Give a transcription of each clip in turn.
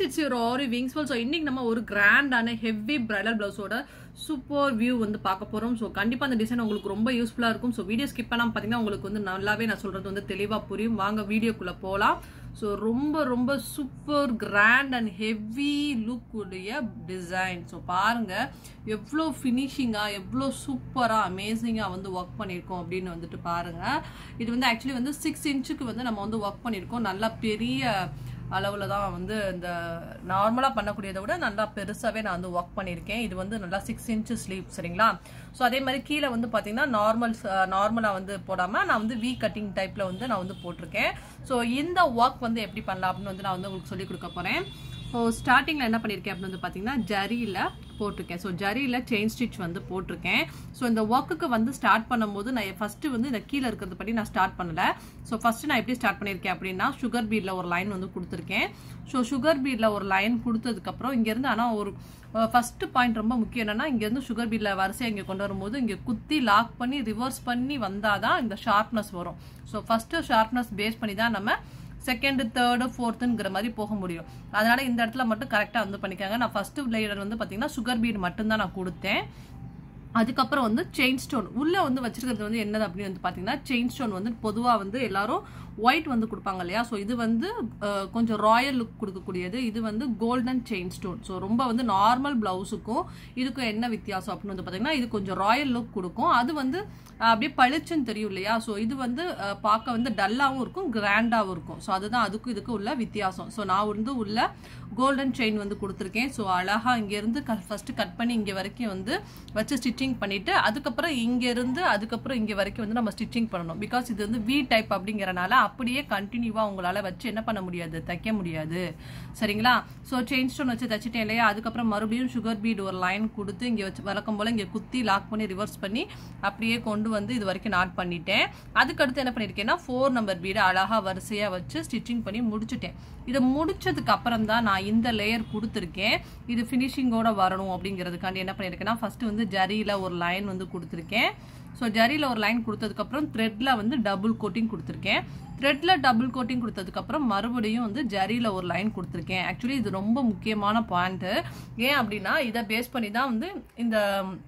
it's your Aari wings so இன்னைக்கு நம்ம ஒரு கிராண்டான ஹெவி பிரைடல் பிளவுஸோட சூப்பர் வியூ வந்து பார்க்க போறோம் ஸோ கண்டிப்பா அந்த டிசைன் உங்களுக்கு ரொம்ப யூஸ்ஃபுல்லா இருக்கும் ஸோ வீடியோ ஸ்கிப் பண்ணாம பார்த்தீங்கன்னா உங்களுக்கு வந்து நல்லாவே நான் சொல்றது வந்து தெளிவா புரியும் வாங்க வீடியோக்குள்ள போகலாம் ஸோ ரொம்ப ரொம்ப super grand and heavy look உடைய டிசைன் ஸோ பாருங்க எவ்வளோ ஃபினிஷிங்காக எவ்வளோ சூப்பராக அமேசிங்காக வந்து ஒர்க் பண்ணியிருக்கோம் அப்படின்னு வந்துட்டு பாருங்க இது வந்து ஆக்சுவலி வந்து சிக்ஸ் இன்ச்சுக்கு வந்து நம்ம வந்து ஒர்க் பண்ணியிருக்கோம் நல்லா பெரிய அளவில் தான் வந்து இந்த நார்மலாக பண்ணக்கூடியதை விட நல்லா பெருசாகவே நான் வந்து ஒர்க் பண்ணியிருக்கேன் இது வந்து நல்லா சிக்ஸ் இன்ச்சு ஸ்லீவ் சரிங்களா ஸோ அதே மாதிரி கீழே வந்து பார்த்தீங்கன்னா நார்மல் நார்மலாக வந்து போடாமல் நான் வந்து வி கட்டிங் டைப்பில் வந்து நான் வந்து போட்டிருக்கேன் ஸோ இந்த ஒர்க் வந்து எப்படி பண்ணலாம் அப்படின்னு வந்து நான் வந்து உங்களுக்கு சொல்லிக் கொடுக்க போகிறேன் ஸோ ஸ்டார்டிங்கில் என்ன பண்ணியிருக்கேன் அப்படின்னு வந்து பார்த்தீங்கன்னா ஜரியில் போட்டிருக்கேன் ஸோ ஜரியில் செயின் ஸ்டிச் வந்து போட்டிருக்கேன் ஸோ இந்த ஒர்க்குக்கு வந்து ஸ்டார்ட் பண்ணும்போது நான் ஃபஸ்ட்டு வந்து இந்த கீழே இருக்கிறது படி நான் ஸ்டார்ட் பண்ணல ஸோ ஃபஸ்ட்டு நான் எப்படி ஸ்டார்ட் பண்ணியிருக்கேன் அப்படின்னா சுகர் பீடில் ஒரு லைன் வந்து கொடுத்துருக்கேன் ஸோ சுகர் பீடில் ஒரு லைன் கொடுத்ததுக்கப்புறம் இங்கேருந்து ஆனால் ஒரு ஃபர்ஸ்ட் பாயிண்ட் ரொம்ப முக்கியம் என்னன்னா இங்கேருந்து சுகர் பீடில் வரிசையை இங்கே கொண்டு வரும்போது இங்கே குத்தி லாக் பண்ணி ரிவர்ஸ் பண்ணி வந்தால் தான் இந்த ஷார்ப்னஸ் வரும் ஸோ ஃபஸ்ட்டு ஷார்ப்னஸ் பேஸ் பண்ணி தான் நம்ம செகண்ட் தேர்டு ஃபோர்த்துங்கிற மாதிரி போக முடியும் அதனால இந்த இடத்துல மட்டும் கரெக்டாக வந்து பண்ணிக்காங்க நான் ஃபர்ஸ்ட் லேயர் வந்து பார்த்தீங்கன்னா சுகர் பீட் மட்டும்தான் நான் கொடுத்தேன் அதுக்கப்புறம் வந்து செயின் ஸ்டோன் உள்ளே வந்து வச்சிருக்கிறது வந்து என்னது அப்படின்னு வந்து பார்த்தீங்கன்னா செயின் ஸ்டோன் வந்து பொதுவாக வந்து எல்லாரும் ஒயிட் வந்து கொடுப்பாங்க இல்லையா ஸோ இது வந்து கொஞ்சம் ராயல் லுக் கொடுக்கக்கூடியது இது வந்து கோல்டன் செயின் ஸ்டோன் ஸோ ரொம்ப வந்து நார்மல் பிளவுஸுக்கும் இதுக்கும் என்ன வித்தியாசம் அப்படின்னு வந்து பார்த்தீங்கன்னா இது கொஞ்சம் ராயல் லுக் கொடுக்கும் அது வந்து அப்படியே பளிச்சுன்னு தெரியும் இல்லையா ஸோ இது வந்து பார்க்க வந்து டல்லாகவும் இருக்கும் கிராண்டாகவும் இருக்கும் ஸோ அதுதான் அதுக்கும் இதுக்கும் உள்ள வித்தியாசம் ஸோ நான் வந்து உள்ள கோல்டன் செயின் வந்து கொடுத்துருக்கேன் ஸோ அழகாக இங்கேருந்து க ஃபஸ்ட்டு கட் பண்ணி இங்கே வரைக்கும் வந்து வச்சு ஸ்டிச்சிங் பண்ணிவிட்டு அதுக்கப்புறம் இங்கேருந்து அதுக்கப்புறம் இங்கே வரைக்கும் வந்து நம்ம ஸ்டிச்சிங் பண்ணணும் பிகாஸ் இது வந்து வி டைப் அப்படிங்கிறனால அப்படியே கண்டினியூவாக உங்களால் வச்சு என்ன பண்ண முடியாது தைக்க முடியாது சரிங்களா ஸோ செயின் ஸ்டோன் வச்சு தைச்சிட்டேன் இல்லையா அதுக்கப்புறம் மறுபடியும் சுகர் பீட் ஒரு லைன் கொடுத்து இங்கே வச்சு வழக்கம் போல் இங்கே குத்தி லாக் பண்ணி ரிவர்ஸ் பண்ணி அப்படியே கொண்டு வந்து இது வரைக்கும் நாட் பண்ணிட்டேன் அதுக்கடுத்து என்ன பண்ணியிருக்கேன்னா ஃபோர் நம்பர் பீடு அழகாக வரிசையாக வச்சு ஸ்டிச்சிங் பண்ணி முடிச்சுட்டேன் இதை முடிச்சதுக்கு அப்புறம் தான் நான் இந்த லேயர் கொடுத்துருக்கேன் இது ஃபினிஷிங்கோட வரணும் அப்படிங்கிறதுக்காண்டி என்ன பண்ணியிருக்கேன்னா ஃபர்ஸ்ட் வந்து ஜரியில் ஒரு லைன் வந்து கொடுத்துருக்கேன் ஸோ ஜரியில் ஒரு லைன் கொடுத்ததுக்கப்புறம் த்ரெட்டில் வந்து டபுள் கோட்டிங் கொடுத்துருக்கேன் த்ரெட்டில் டபுள் கோட்டிங் கொடுத்ததுக்கப்புறம் மறுபடியும் வந்து ஜரியில் ஒரு லைன் கொடுத்துருக்கேன் ஆக்சுவலி இது ரொம்ப முக்கியமான பாயிண்ட்டு ஏன் அப்படின்னா இதை பேஸ் பண்ணி தான் வந்து இந்த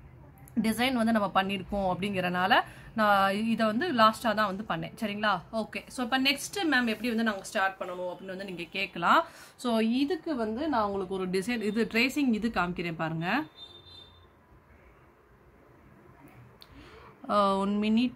டிசைன் வந்து நம்ம பண்ணியிருக்கோம் அப்படிங்கிறனால நான் இதை வந்து லாஸ்ட்டாக தான் வந்து பண்ணேன் சரிங்களா ஓகே ஸோ இப்போ நெக்ஸ்ட்டு மேம் எப்படி வந்து நாங்கள் ஸ்டார்ட் பண்ணணும் அப்படின்னு வந்து நீங்கள் கேட்கலாம் ஸோ இதுக்கு வந்து நான் உங்களுக்கு ஒரு டிசைன் இது ட்ரேசிங் இது காமிக்கிறேன் பாருங்கள் ஒன் மினிட்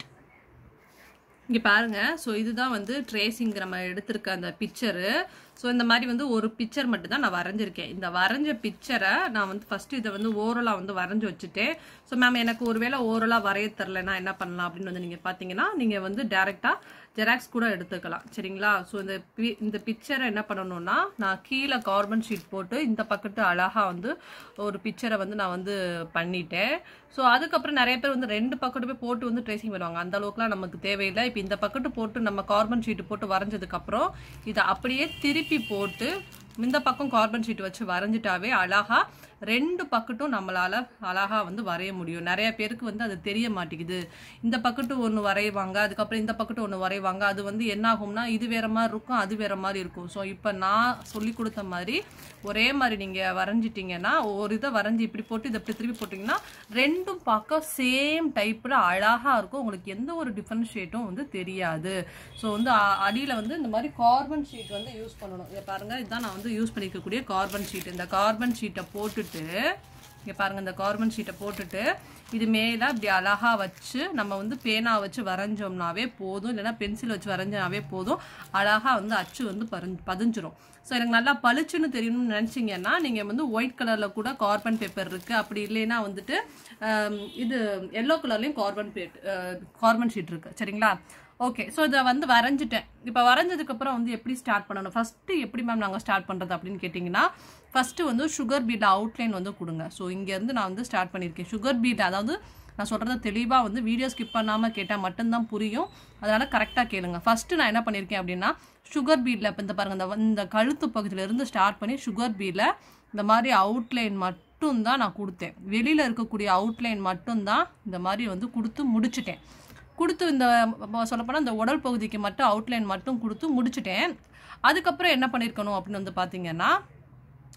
இங்கே பாருங்கள் ஸோ இதுதான் வந்து ட்ரேசிங் நம்ம எடுத்திருக்க அந்த பிக்சரு ஸோ இந்த மாதிரி வந்து ஒரு பிக்சர் மட்டும் தான் நான் வரைஞ்சிருக்கேன் இந்த வரைஞ்ச பிக்சரை நான் வந்து ஃபஸ்ட்டு இதை வந்து ஓரலாக வந்து வரைஞ்சி வச்சுட்டேன் ஸோ மேம் எனக்கு ஒருவேளை ஓரலாக வரைய தெரிலனா என்ன பண்ணலாம் அப்படின்னு வந்து நீங்கள் பார்த்தீங்கன்னா நீங்கள் வந்து டேரெக்டாக ஜெராக்ஸ் கூட எடுத்துக்கலாம் சரிங்களா ஸோ இந்த பி இந்த பிக்சரை என்ன பண்ணணும்னா நான் கீழே கார்பன் ஷீட் போட்டு இந்த பக்கத்து அழகாக வந்து ஒரு பிக்சரை வந்து நான் வந்து பண்ணிட்டேன் ஸோ அதுக்கப்புறம் நிறைய பேர் வந்து ரெண்டு பக்கத்துமே போட்டு வந்து ட்ரேசிங் பண்ணுவாங்க அந்த அளவுக்குலாம் நமக்கு தேவையில்லை இப்போ இந்த பக்கத்து போட்டு நம்ம கார்பன் ஷீட் போட்டு வரைஞ்சதுக்கப்புறம் இதை அப்படியே திருப்பி போட்டு இந்த பக்கம் கார்பன் ஷீட் வச்சு வரைஞ்சிட்டாவே அழகா ரெண்டு பக்கட்டும் நம்மளால அழகா வந்து வரைய முடியும் நிறைய பேருக்கு வந்து அது தெரிய மாட்டேங்குது இந்த பக்கத்து ஒன்று வரைவாங்க அதுக்கப்புறம் இந்த பக்கத்து ஒன்று வரைவாங்க அது வந்து என்ன ஆகும்னா இது வேற மாதிரி இருக்கும் அது வேற மாதிரி இருக்கும் ஸோ இப்போ நான் சொல்லி கொடுத்த மாதிரி ஒரே மாதிரி நீங்கள் வரைஞ்சிட்டிங்கன்னா ஒரு இதை வரைஞ்சி இப்படி போட்டு இதை இப்படி திருப்பி போட்டிங்கன்னா ரெண்டும் பார்க்க சேம் டைப்பில் அழகாக இருக்கும் உங்களுக்கு எந்த ஒரு டிஃப்ரென்ஷியேட்டும் வந்து தெரியாது ஸோ வந்து அடியில் வந்து இந்த மாதிரி கார்பன் ஷீட் வந்து யூஸ் பண்ணணும் இதை பாருங்கள் இதுதான் நான் வந்து யூஸ் பண்ணிக்கக்கூடிய கார்பன் ஷீட் இந்த கார்பன் ஷீட்டை போட்டுட்டு இங்கே பாருங்கள் இந்த கார்பன் ஷீட்டை போட்டுட்டு இது மேலே இப்படி அழகாக வச்சு நம்ம வந்து பேனா வச்சு வரைஞ்சோம்னாவே போதும் இல்லைன்னா பென்சில் வச்சு வரைஞ்சோம்னாவே போதும் அழகாக வந்து அச்சு வந்து பறிஞ்சு பதிஞ்சிரும் ஸோ எனக்கு நல்லா பளிச்சுன்னு தெரியணும்னு நினச்சிங்கன்னா நீங்கள் வந்து ஒயிட் கலரில் கூட கார்பன் பேப்பர் இருக்குது அப்படி இல்லைன்னா வந்துட்டு இது எல்லோ கலர்லேயும் கார்பன் பேட் கார்பன் ஷீட் இருக்குது சரிங்களா ஓகே ஸோ இதை வந்து வரைஞ்சிட்டேன் இப்போ வரைஞ்சதுக்கப்புறம் வந்து எப்படி ஸ்டார்ட் பண்ணணும் ஃபஸ்ட்டு எப்படி மேம் நாங்கள் ஸ்டார்ட் பண்ணுறது அப்படின்னு கேட்டிங்கன்னா ஃபஸ்ட்டு வந்து சுகர் பீட் அவுட்லைன் வந்து கொடுங்க ஸோ இங்கேருந்து நான் வந்து ஸ்டார்ட் பண்ணியிருக்கேன் சுகர் பீட் அதாவது நான் சொல்கிறத தெளிவாக வந்து வீடியோ ஸ்கிப் பண்ணாமல் கேட்டால் மட்டும்தான் புரியும் அதனால் கரெக்டாக கேளுங்க ஃபஸ்ட்டு நான் என்ன பண்ணியிருக்கேன் அப்படின்னா சுகர் பீடில் இப்போ இந்த பாருங்கள் இந்த இந்த கழுத்து பகுதியிலேருந்து ஸ்டார்ட் பண்ணி சுகர் பீடில் இந்த மாதிரி அவுட்லைன் மட்டும் தான் நான் கொடுத்தேன் வெளியில் இருக்கக்கூடிய அவுட்லைன் மட்டும்தான் இந்த மாதிரி வந்து கொடுத்து முடிச்சிட்டேன் கொடுத்து இந்த சொல்லப்போனால் இந்த உடல் பகுதிக்கு மட்டும் அவுட்லைன் மட்டும் கொடுத்து முடிச்சிட்டேன் அதுக்கப்புறம் என்ன பண்ணியிருக்கணும் அப்படின்னு வந்து பார்த்தீங்கன்னா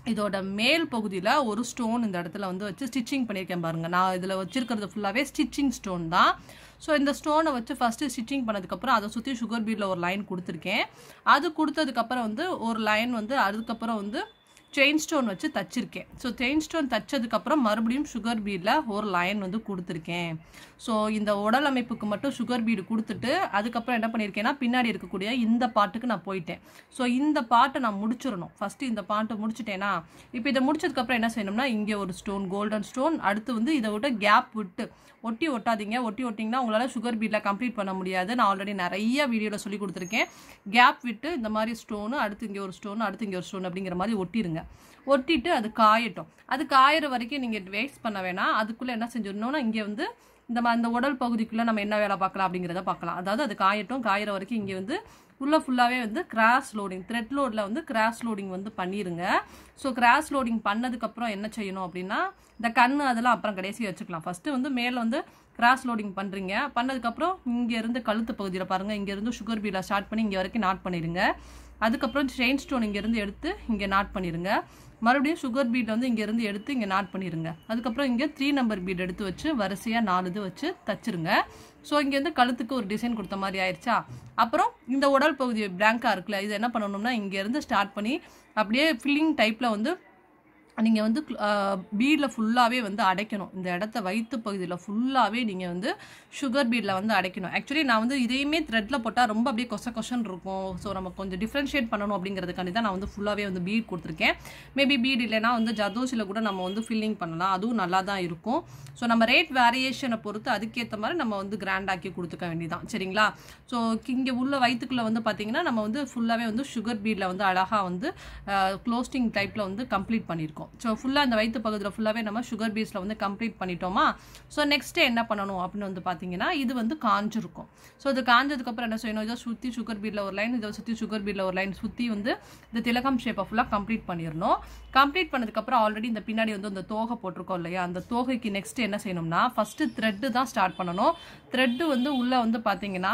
இதோட மேல் பகுதியில் ஒரு ஸ்டோன் இந்த இடத்துல வந்து வச்சு ஸ்டிச்சிங் பண்ணியிருக்கேன் பாருங்கள் நான் இதில் வச்சிருக்கிறது ஃபுல்லாகவே ஸ்டிச்சிங் ஸ்டோன் தான் ஸோ இந்த ஸ்டோனை வச்சு ஃபஸ்ட்டு ஸ்டிச்சிங் பண்ணதுக்கப்புறம் அதை சுற்றி சுகர் பீடில் ஒரு லைன் கொடுத்துருக்கேன் அது கொடுத்ததுக்கப்புறம் வந்து ஒரு லைன் வந்து அதுக்கப்புறம் வந்து செயின் ஸ்டோன் வச்சு தச்சிருக்கேன் ஸோ செயின் ஸ்டோன் தச்சதுக்கப்புறம் மறுபடியும் சுகர் பீடில் ஒரு லைன் வந்து கொடுத்துருக்கேன் ஸோ இந்த உடல் அமைப்புக்கு மட்டும் சுகர் பீடு கொடுத்துட்டு அதுக்கப்புறம் என்ன பண்ணியிருக்கேன்னா பின்னாடி இருக்கக்கூடிய இந்த பாட்டுக்கு நான் போயிட்டேன் ஸோ இந்த பாட்டை நான் முடிச்சிடணும் ஃபஸ்ட்டு இந்த பாட்டை முடிச்சிட்டேனா இப்போ இதை முடிச்சதுக்கப்புறம் என்ன செய்யணும்னா இங்கே ஒரு ஸ்டோன் கோல்டன் ஸ்டோன் அடுத்து வந்து இதை விட்டு கேப் விட்டு ஒட்டி ஒட்டாதீங்க ஒட்டி ஒட்டிங்கன்னா உங்களால் சுகர் பீட்டில் கம்ப்ளீட் பண்ண முடியாது நான் ஆல்ரெடி நிறைய வீடியோவில் சொல்லி கொடுத்துருக்கேன் கேப் விட்டு இந்த மாதிரி ஸ்டோனு அடுத்து இங்கே ஒரு ஸ்டோனு அடுத்து இங்கே ஒரு ஸ்டோன் அப்படிங்கிற மாதிரி ஒட்டிடுங்க ஒட்டிட்டு அது காயட்டும் அது காயிற வரைக்கும் நீங்கள் வேஸ்ட் பண்ண வேணாம் அதுக்குள்ளே என்ன செஞ்சிடணும்னா இங்கே வந்து இந்த மா- இந்த உடல் பகுதிக்குள்ளே நம்ம என்ன வேலை பார்க்கலாம் அப்படிங்கிறத பார்க்கலாம் அதாவது அது காயட்டும் காயிற வரைக்கும் இங்கே வந்து உள்ளே ஃபுல்லாகவே வந்து கிராஸ் லோடிங் த்ரெட் லோடில் வந்து கிராஸ் லோடிங் வந்து பண்ணிடுங்க ஸோ கிராஸ் லோடிங் பண்ணதுக்கப்புறம் என்ன செய்யணும் அப்படின்னா இந்த கண்ணு அதெல்லாம் அப்புறம் கடைசி வச்சுக்கலாம் ஃபஸ்ட்டு வந்து மேலே வந்து கிராஸ் லோடிங் பண்ணுறீங்க பண்ணதுக்கப்புறம் இங்கேருந்து கழுத்து பகுதியில் பாருங்கள் இங்கேருந்து சுகர் பீல ஸ்டார்ட் பண்ணி இங்கே வரைக்கும் நாட் பண்ணிடுங்க அதுக்கப்புறம் செயின் ஸ்டோன் இங்கேருந்து எடுத்து இங்கே நாட் பண்ணிடுங்க மறுபடியும் சுகர் பீட் வந்து இங்கேருந்து எடுத்து இங்கே நாட் பண்ணிடுங்க அதுக்கப்புறம் இங்கே த்ரீ நம்பர் பீட் எடுத்து வச்சு வரிசையாக நாலு இது வச்சு தச்சிருங்க ஸோ இங்கேருந்து கழுத்துக்கு ஒரு டிசைன் கொடுத்த மாதிரி ஆயிடுச்சா அப்புறம் இந்த உடல் பகுதி பிளாங்காக இருக்குல்ல இது என்ன பண்ணணும்னா இங்கேருந்து ஸ்டார்ட் பண்ணி அப்படியே ஃபில்லிங் டைப்பில் வந்து நீங்கள் வந்து பீடில் ஃபுல்லாகவே வந்து அடைக்கணும் இந்த இடத்த வயிற்று பகுதியில் ஃபுல்லாகவே நீங்கள் வந்து சுகர் பீடில் வந்து அடைக்கணும் ஆக்சுவலி நான் வந்து இதையுமே த்ரெட்டில் போட்டால் ரொம்ப அப்படியே கொச கொஷன் இருக்கும் ஸோ நம்ம கொஞ்சம் டிஃப்ரென்ஷியேட் பண்ணணும் அப்படிங்கிறதுக்காண்டி தான் நான் வந்து ஃபுல்லாகவே வந்து பீட் கொடுத்துருக்கேன் மேபி பீட் இல்லைன்னா வந்து ஜதோசியில் கூட நம்ம வந்து ஃபில்லிங் பண்ணலாம் அதுவும் நல்லா தான் இருக்கும் ஸோ நம்ம ரேட் வேரியேஷனை பொறுத்து அதுக்கேற்ற மாதிரி நம்ம வந்து கிராண்ட் ஆக்கி கொடுத்துக்க வேண்டியதான் சரிங்களா ஸோ இங்கே உள்ள வயிற்றுக்குள்ளே வந்து பார்த்தீங்கன்னா நம்ம வந்து ஃபுல்லாகவே வந்து சுகர் பீடில் வந்து அழகாக வந்து க்ளோஸ்டிங் டைப்பில் வந்து கம்ப்ளீட் பண்ணியிருக்கோம் ஸோ ஃபுல்லாக அந்த வயிற்று பகுதியில் ஃபுல்லாகவே நம்ம சுகர் பீஸில் வந்து கம்ப்ளீட் பண்ணிட்டோமா ஸோ நெக்ஸ்ட்டு என்ன பண்ணணும் அப்படின்னு வந்து பார்த்தீங்கன்னா இது வந்து காஞ்சிருக்கும் ஸோ இது காஞ்சதுக்கப்புறம் என்ன செய்யணும் இதை சுற்றி சுகர் பீடில் ஒரு லைன் இதை சுற்றி சுகர் பீடில் ஒரு லைன் சுற்றி வந்து இந்த திலகம் ஷேப்பை ஃபுல்லாக கம்ப்ளீட் பண்ணிடணும் கம்ப்ளீட் பண்ணதுக்கப்புறம் ஆல்ரெடி இந்த பின்னாடி வந்து இந்த தோகை போட்டிருக்கோம் இல்லையா அந்த தோகைக்கு நெக்ஸ்ட் என்ன செய்யணும்னா ஃபஸ்ட்டு த்ரெட்டு தான் ஸ்டார்ட் பண்ணணும் த்ரெட்டு வந்து உள்ளே வந்து பார்த்தீங்கன்னா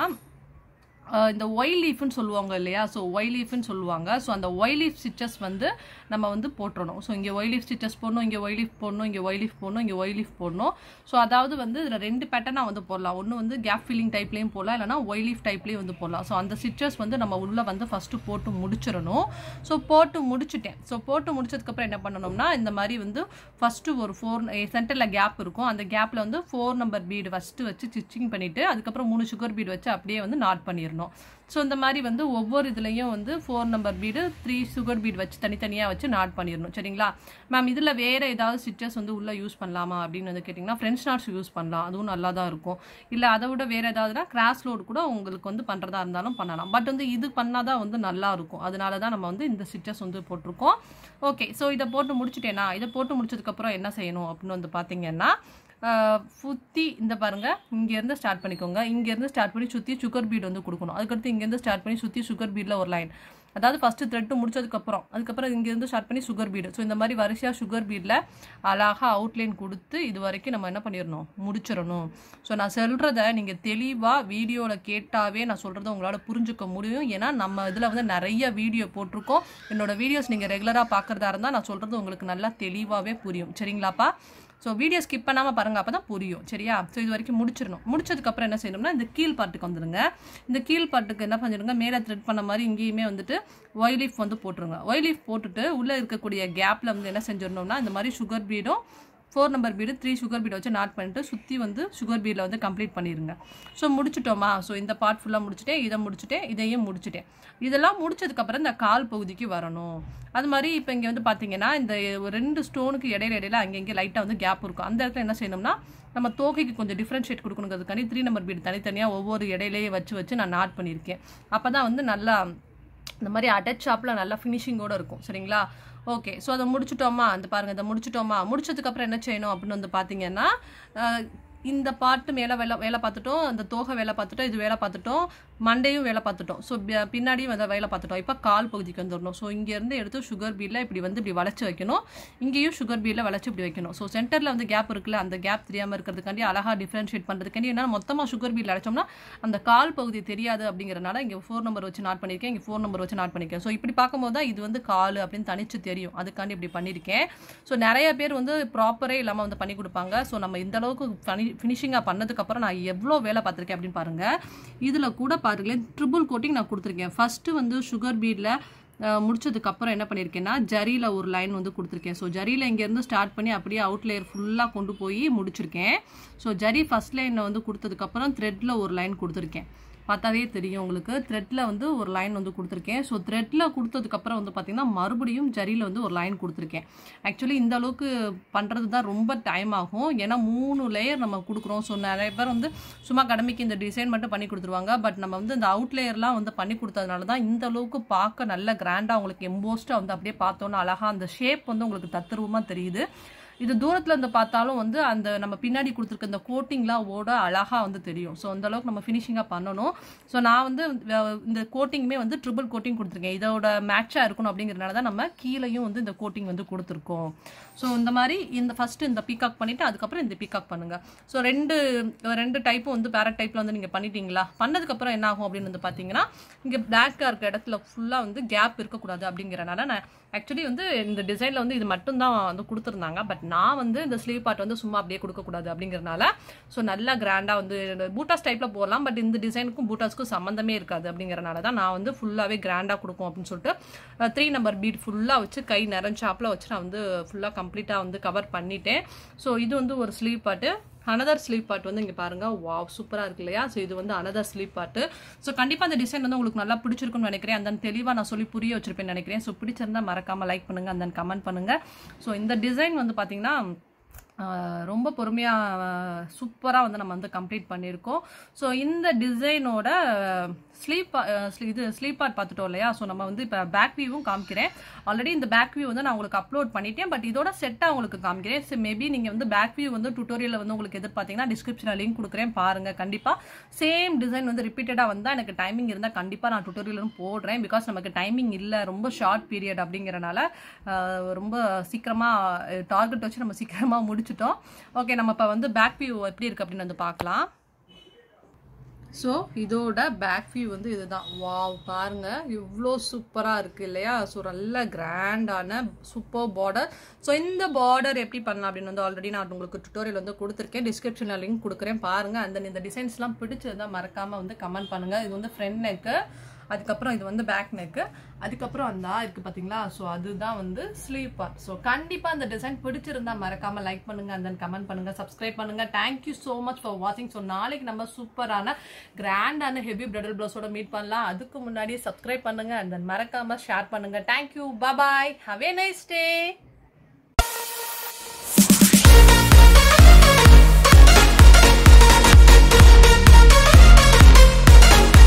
அஹ் இந்த ஒய் லீஃப்னு சொல்லுவாங்க இல்லையா ஸோ ஒய் லீஃப்னு சொல்லுவாங்க ஸோ அந்த ஒய் லீஃப் ஸ்டிச்சஸ் வந்து நம்ம வந்து போட்டுறணும் ஸோ இங்கே ஒய் லீஃப் ஸ்டிச்சஸ் போடணும் இங்கே ஒய் லீஃப் போடணும் இங்கே ஒய் லீஃப் போடணும் இங்கே ஒய் லீஃப் போடணும் ஸோ அதாவது வந்து இதில் ரெண்டு பேட்டர்னாக வந்து போடலாம் ஒன்று வந்து கேப் ஃபில்லிங் டைப்லேயும் போடலாம் இல்லைனா ஒய் லீஃப் டைப்லேயும் வந்து போடலாம் ஸோ அந்த ஸ்டிச்சஸ் வந்து நம்ம உள்ளே வந்து ஃபஸ்ட்டு போட்டு முடிச்சிடணும் ஸோ போட்டு முடிச்சிட்டேன் ஸோ போட்டு முடிச்சதுக்கப்புறம் என்ன பண்ணணும்னா இந்த மாதிரி வந்து ஃபஸ்ட்டு ஒரு ஃபோர் சென்டரில் கேப் இருக்கும் அந்த கேப்பில் வந்து ஃபோர் நம்பர் பீடு ஃபஸ்ட்டு வச்சு ஸ்டிச்சிங் பண்ணிவிட்டு அதுக்கப்புறம் மூணு சுகர் பீடு வச்சு அப்படியே வந்து நாட் பண்ணிடணும் ஸோ இந்த மாதிரி வந்து ஒவ்வொரு இதுலேயும் வந்து four number bead three sugar bead வச்சு தனித்தனியாக வச்சு நாட் பண்ணிடணும் சரிங்களா மேம் இதில் வேறு ஏதாவது ஸ்டிச்சஸ் வந்து உள்ளே யூஸ் பண்ணலாமா அப்படின்னு வந்து கேட்டிங்கன்னா ஃப்ரெண்ட்ஸ் நாட்ஸ் யூஸ் பண்ணலாம் அதுவும் நல்லா தான் இருக்கும் இல்லை அதை விட வேறு ஏதாவதுனா கிராஸ் லோடு கூட உங்களுக்கு வந்து பண்ணுறதா இருந்தாலும் பண்ணலாம் பட் வந்து இது பண்ணால் தான் வந்து நல்லா இருக்கும் அதனால தான் நம்ம வந்து இந்த ஸ்டிச்சஸ் வந்து போட்டிருக்கோம் ஓகே ஸோ இதை போட்டு முடிச்சிட்டேனா இதை போட்டு முடிச்சதுக்கப்புறம் என்ன செய்யணும் அப்படின்னு வந்து பார்த்தீங்கன்னா சுற்றி இந்த பாருங்க இங்கேருந்து ஸ்டார்ட் பண்ணிக்கோங்க இங்கேருந்து ஸ்டார்ட் பண்ணி சுற்றி சுகர் பீட் வந்து கொடுக்கணும் அதுக்கடுத்து இங்கேருந்து ஸ்டார்ட் பண்ணி சுற்றி சுகர் பீடில் ஒரு லைன் அதாவது ஃபஸ்ட்டு த்ரெட்டு முடிச்சதுக்கப்புறம் அதுக்கப்புறம் இங்கேருந்து ஸ்டார்ட் பண்ணி சுகர் பீடு ஸோ இந்த மாதிரி வரிசையாக சுகர் பீடில் அழகாக அவுட்லைன் கொடுத்து இது வரைக்கும் நம்ம என்ன பண்ணிடணும் முடிச்சிடணும் ஸோ நான் சொல்கிறத நீங்கள் தெளிவாக வீடியோவில் கேட்டாவே நான் சொல்கிறத உங்களால் புரிஞ்சுக்க முடியும் ஏன்னா நம்ம இதில் வந்து நிறைய வீடியோ போட்டிருக்கோம் என்னோட வீடியோஸ் நீங்கள் ரெகுலராக பார்க்குறதா இருந்தால் நான் சொல்கிறது உங்களுக்கு நல்லா தெளிவாகவே புரியும் சரிங்களாப்பா ஸோ வீடியோ ஸ்கிப் பண்ணாமல் பாருங்கள் அப்போ தான் புரியும் சரியா ஸோ இது வரைக்கும் முடிச்சிடணும் முடிச்சதுக்கப்புறம் என்ன செய்யணும்னா இந்த கீழ் பாட்டுக்கு வந்துடுங்க இந்த கீழ் பாட்டுக்கு என்ன பண்ணிடுங்க மேலே த்ரெட் பண்ண மாதிரி இங்கேயுமே வந்துட்டு ஒய் லீஃப் வந்து போட்டுருங்க ஒய் லீஃப் போட்டுட்டு உள்ளே இருக்கக்கூடிய கேப்பில் வந்து என்ன செஞ்சிடணும்னா இந்த மாதிரி சுகர் பீடும் four number bead three sugar பீடை வச்சு நாட் பண்ணிட்டு சுற்றி வந்து சுகர் பீடில் வந்து கம்ப்ளீட் பண்ணிடுங்க ஸோ முடிச்சிட்டோமா ஸோ இந்த பார்ட் ஃபுல்லாக முடிச்சுட்டேன் இதை முடிச்சுட்டேன் இதையும் முடிச்சுட்டேன் இதெல்லாம் முடிச்சதுக்கப்புறம் இந்த கால் பகுதிக்கு வரணும் அது மாதிரி இப்போ இங்கே வந்து பார்த்தீங்கன்னா இந்த ஒரு ரெண்டு ஸ்டோனுக்கு இடையில இடையில அங்கங்கே லைட்டாக வந்து கேப் இருக்கும் அந்த இடத்துல என்ன செய்யணும்னா நம்ம தோகைக்கு கொஞ்சம் டிஃப்ரென்ஷியேட் கொடுக்கணுங்கிறதுக்காண்டி த்ரீ நம்பர் பீடு தனித்தனியாக ஒவ்வொரு இடையிலேயே வச்சு வச்சு நான் நாட் பண்ணியிருக்கேன் அப்போ தான் வந்து நல்லா இந்த மாதிரி அட்டாச் ஷாப்பில் நல்லா ஃபினிஷிங்கோடு இருக்கும் சரிங்களா ஓகே ஸோ அதை முடிச்சிட்டோமா அந்த பாருங்கள் இதை முடிச்சிட்டோமா முடிச்சதுக்கப்புறம் என்ன செய்யணும் அப்படின்னு வந்து பார்த்தீங்கன்னா இந்த பாட்டு மேலே வேலை வேலை பார்த்துட்டோம் அந்த தோகை வேலை பார்த்துட்டோம் இது வேலை பார்த்துட்டோம் மண்டையும் வேலை பார்த்துட்டோம் ஸோ பின்னாடியும் வந்து வேலை பார்த்துட்டோம் இப்போ கால் பகுதிக்கு வந்துடணும் ஸோ இங்கேருந்து எடுத்து சுகர் பீடில் இப்படி வந்து இப்படி வளைச்சி வைக்கணும் இங்கேயும் சுகர் பீடில் வளைச்சி இப்படி வைக்கணும் ஸோ சென்டரில் வந்து கேப் இருக்குல்ல அந்த கேப் தெரியாமல் இருக்கிறதுக்காண்டி அழகாக டிஃப்ரென்ஷியேட் பண்ணுறதுக்காண்டி என்ன மொத்தமாக சுகர் பீடில் அடைச்சோம்னா அந்த கால் பகுதி தெரியாது அப்படிங்கிறனால இங்கே ஃபோர் நம்பர் வச்சு நாட் பண்ணியிருக்கேன் இங்கே ஃபோர் நம்பர் வச்சு நாட் பண்ணியிருக்கேன் ஸோ இப்படி பார்க்கும்போது தான் இது வந்து கால் அப்படின்னு தனிச்சு தெரியும் அதுக்காண்டி இப்படி பண்ணியிருக்கேன் ஸோ நிறைய பேர் வந்து ப்ராப்பரே இல்லாமல் வந்து பண்ணி கொடுப்பாங்க ஸோ நம்ம இந்த அளவுக்கு ஃபனி ஃபினிஷிங்காக பண்ணதுக்கப்புறம் நான் எவ்வளோ வேலை பார்த்துருக்கேன் அப்படின்னு பாருங்கள் இதில் கூட பாருங்களேன் ட்ரிபிள் கோட்டிங் நான் கொடுத்துருக்கேன் ஃபஸ்ட்டு வந்து சுகர் பீடில் முடிச்சதுக்கப்புறம் என்ன பண்ணியிருக்கேன்னா ஜரியில் ஒரு லைன் வந்து கொடுத்துருக்கேன் ஸோ ஜரியில் இங்கேருந்து ஸ்டார்ட் பண்ணி அப்படியே அவுட் லேயர் ஃபுல்லாக கொண்டு போய் முடிச்சிருக்கேன் ஸோ ஜரி ஃபஸ்ட் லைனில் வந்து கொடுத்ததுக்கப்புறம் த்ரெட்டில் ஒரு லைன் கொடுத்துருக்கேன் பார்த்தாவே தெரியும் உங்களுக்கு த்ரெட்டில் வந்து ஒரு லைன் வந்து கொடுத்துருக்கேன் ஸோ த்ரெட்டில் கொடுத்ததுக்கப்புறம் வந்து பார்த்திங்கன்னா மறுபடியும் ஜரியில் வந்து ஒரு லைன் கொடுத்துருக்கேன் ஆக்சுவலி இந்த அளவுக்கு பண்ணுறது தான் ரொம்ப டைம் ஆகும் ஏன்னா மூணு லேயர் நம்ம கொடுக்குறோம் ஸோ நிறைய பேர் வந்து சும்மா கடமைக்கு இந்த டிசைன் மட்டும் பண்ணி கொடுத்துருவாங்க பட் நம்ம வந்து இந்த அவுட் லேயர்லாம் வந்து பண்ணி கொடுத்ததுனால தான் இந்த அளவுக்கு பார்க்க நல்ல கிராண்டாக உங்களுக்கு எம்போஸ்ட்டாக வந்து அப்படியே பார்த்தோன்னா அழகாக அந்த ஷேப் வந்து உங்களுக்கு தத்துருவமாக தெரியுது இது தூரத்தில் இருந்து பார்த்தாலும் வந்து அந்த நம்ம பின்னாடி கொடுத்துருக்க இந்த கோட்டிங்லாம் ஓட அழகாக வந்து தெரியும் ஸோ அந்த அளவுக்கு நம்ம ஃபினிஷிங்காக பண்ணணும் ஸோ நான் வந்து அஹ், இந்த கோட்டிங்குமே வந்து ட்ரிபிள் கோட்டிங் கொடுத்துருக்கேன் இதோட மேட்சாக இருக்கணும் அப்படிங்கிறனால தான் நம்ம கீழேயும் வந்து இந்த கோட்டிங் வந்து கொடுத்துருக்கோம் ஸோ இந்த மாதிரி இந்த ஃபஸ்ட்டு இந்த பீகாக் பண்ணிவிட்டு அதுக்கப்புறம் இந்த பீகாக் பண்ணுங்கள் ஸோ ரெண்டு ரெண்டு டைப்பும் வந்து பேரட் டைப்பில் வந்து நீங்கள் பண்ணிட்டீங்களா பண்ணதுக்கப்புறம் என்ன ஆகும் அப்படின்னு வந்து பார்த்தீங்கன்னா இங்கே பிளாக்காக இருக்க இடத்துல ஃபுல்லாக வந்து கேப் இருக்கக்கூடாது அப்படிங்கிறனால நான் ஆக்சுவலி வந்து இந்த டிசைனில் வந்து இது மட்டும்தான் வந்து கொடுத்துருந்தாங்க பட் நான் வந்து இந்த ஸ்லீவ் பார்ட் வந்து சும்மா அப்படியே கொடுக்கக்கூடாது அப்படிங்கிறனால ஸோ நல்லா கிராண்டாக வந்து பூட்டாஸ் டைப்பில் போடலாம் பட் இந்த டிசைனுக்கும் பூட்டாஸ்க்கும் சம்மந்தமே இருக்காது அப்படிங்கிறனால தான் நான் வந்து ஃபுல்லாகவே கிராண்டாக கொடுக்கும் அப்படின்னு சொல்லிட்டு த்ரீ நம்பர் பீட் ஃபுல்லாக வச்சு கை நிறைஞ்சாப்பில் வச்சு நான் வந்து ஃபுல்லாக கம்ப்ளீட்டாக வந்து கவர் பண்ணிட்டேன் ஸோ இது வந்து ஒரு sleeve part another sleeve part வந்து இங்கே பாருங்க வாவ் சூப்பராக இருக்கு இல்லையா ஸோ இது வந்து அனதர் ஸ்லீப் பார்ட்டு ஸோ கண்டிப்பாக அந்த டிசைன் வந்து உங்களுக்கு நல்லா பிடிச்சிருக்கும்னு நினைக்கிறேன் அந்த தெளிவாக நான் சொல்லி புரிய வச்சிருப்பேன்னு நினைக்கிறேன் ஸோ பிடிச்சிருந்தா மறக்காமல் லைக் பண்ணுங்க அந்த கமெண்ட் பண்ணுங்க ஸோ இந்த டிசைன் வந்து பார்த்தீங்கன்னா ஆஹ் ரொம்ப பொறுமையாக சூப்பராக வந்து நம்ம வந்து கம்ப்ளீட் பண்ணியிருக்கோம் ஸோ இந்த டிசைனோட ஸ்லீப் இது ஸ்லீப் பார்ட் பார்த்துட்டோம் இல்லையா ஸோ நம்ம வந்து இப்போ பேக் வியூவும் காமிக்கிறேன் ஆல்ரெடி இந்த பேக் வியூ வந்து நான் உங்களுக்கு அப்லோட் பண்ணிட்டேன் பட் இதோட செட்டாக உங்களுக்கு காமிக்கிறேன் ஸோ மேபி நீங்கள் வந்து பேக் வியூ வந்து டுட்டோரியலில் வந்து உங்களுக்கு எதிர்பார்த்தீங்கன்னா டிஸ்கிரிப்ஷனில் லிங்க் கொடுக்குறேன் பாருங்கள் கண்டிப்பாக சேம் டிசைன் வந்து ரிப்பீட்டடாக வந்தால் எனக்கு டைமிங் இருந்தால் கண்டிப்பாக நான் டுட்டோரியலும் போடுறேன் பிகாஸ் நமக்கு டைமிங் இல்லை ரொம்ப ஷார்ட் பீரியட் அப்படிங்கிறனால ஆஹ் ரொம்ப சீக்கிரமாக டார்கெட் வச்சு நம்ம சீக்கிரமாக முடிச்சிட்டோம் ஓகே நம்ம இப்போ வந்து பேக் வியூ எப்படி இருக்குது அப்படின்னு வந்து பார்க்கலாம் ஸோ இதோட பேக் வியூ வந்து இதுதான் வாவ் பாருங்க இவ்வளோ சூப்பராக இருக்குது இல்லையா ஸோ நல்ல கிராண்டான சூப்பர் பார்டர் ஸோ இந்த பார்டர் எப்படி பண்ணலாம் அப்படின்னு வந்து ஆல்ரெடி நான் உங்களுக்கு டுட்டோரியல் வந்து கொடுத்துருக்கேன் டிஸ்கிரிப்ஷனில் லிங்க் கொடுக்குறேன் பாருங்க அந்த இந்த டிசைன்ஸ்லாம் பிடிச்சதா மறக்காமல் வந்து கமெண்ட் பண்ணுங்க இது வந்து ஃப்ரண்ட் நெக்கு அதுக்கப்புறம் இது வந்து பேக் நெக்கு அதுக்கப்புறம் அந்த இருக்கு பாத்தீங்களா ஸோ அதுதான் வந்து ஸ்லீவ் பார்ட் ஸோ கண்டிப்பா அந்த டிசைன் பிடிச்சிருந்தா மறக்காம லைக் பண்ணுங்க அந்த கமெண்ட் பண்ணுங்க சப்ஸ்கிரைப் பண்ணுங்க தேங்க்யூ ஸோ மச் ஃபார் வாட்சிங் ஸோ நாளைக்கு நம்ம சூப்பரான கிராண்டான ஹெவி பிரைடல் பிளஸோட மீட் பண்ணலாம் அதுக்கு முன்னாடி சப்ஸ்கிரைப் பண்ணுங்க அந்த மறக்காம ஷேர் பண்ணுங்க thank you bye have a nice day